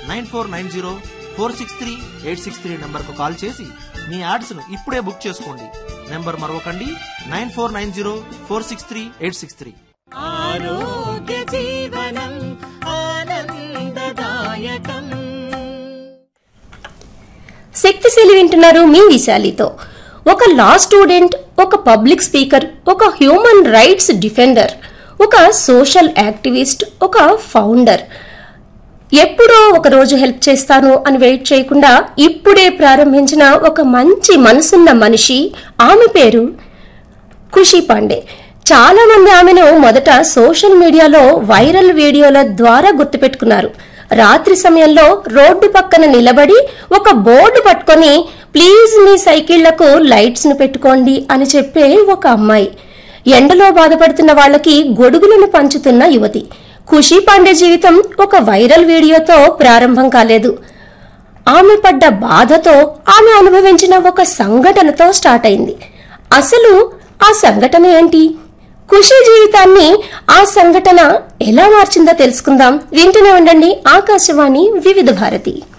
nine four nine zero four six three eight six three నెంబర్కు call చేసి మీ యాడ్స్ను ఇప్పుడే బుక్ చేసుకోండి నెంబర్ మరొకండి nine four nine zero four six three eight six three ఆరోగ్య జీవనం ఆనందదాయకం శక్తిశీలి వింటున్నారు మీ విశాలితో ఒక లా స్టూడెంట్ ఒక పబ్లిక్ స్పీకర్ ఒక హ్యూమన్ రైట్స్ డిఫెండర్ ఒక సోషల్ యాక్టివిస్ట్ ఒక ఫౌండర్ ఎప్పుడో ఒక రోజు హెల్ప్ చేస్తాను అని వెయిట్ చేయకుండా ఇప్పుడే ప్రారంభించిన ఒక మంచి మనసున్న మనిషి ఆమె పేరు ఖుషి పాండే చాలా మంది ఆమెను మొదట సోషల్ మీడియాలో వైరల్ వీడియోల ద్వారా గుర్తుపెట్టుకున్నారు రాత్రి సమయంలో రోడ్డు పక్కన నిలబడి ఒక బోర్డు పట్టుకొని ప్లీజ్ మీ సైకిళ్లకు లైట్స్ ను పెట్టుకోండి అని చెప్పే ఒక అమ్మాయి ఎండలో బాధపడుతున్న వాళ్ళకి గొడుగులను పంచుతున్న యువతి ఖుషి పాండే జీవితం ఒక వైరల్ వీడియోతో ప్రారంభం కాలేదు ఆమె పడ్డ బాధతో ఆమె అనుభవించిన ఒక సంఘటనతో స్టార్ట్ అయింది అసలు ఆ సంఘటన ఏంటి ఖుషి జీవితాన్ని ఆ సంఘటన ఎలా మార్చిందో తెలుసుకుందాం వింటూనే ఉండండి ఆకాశవాణి వివిధ భారతి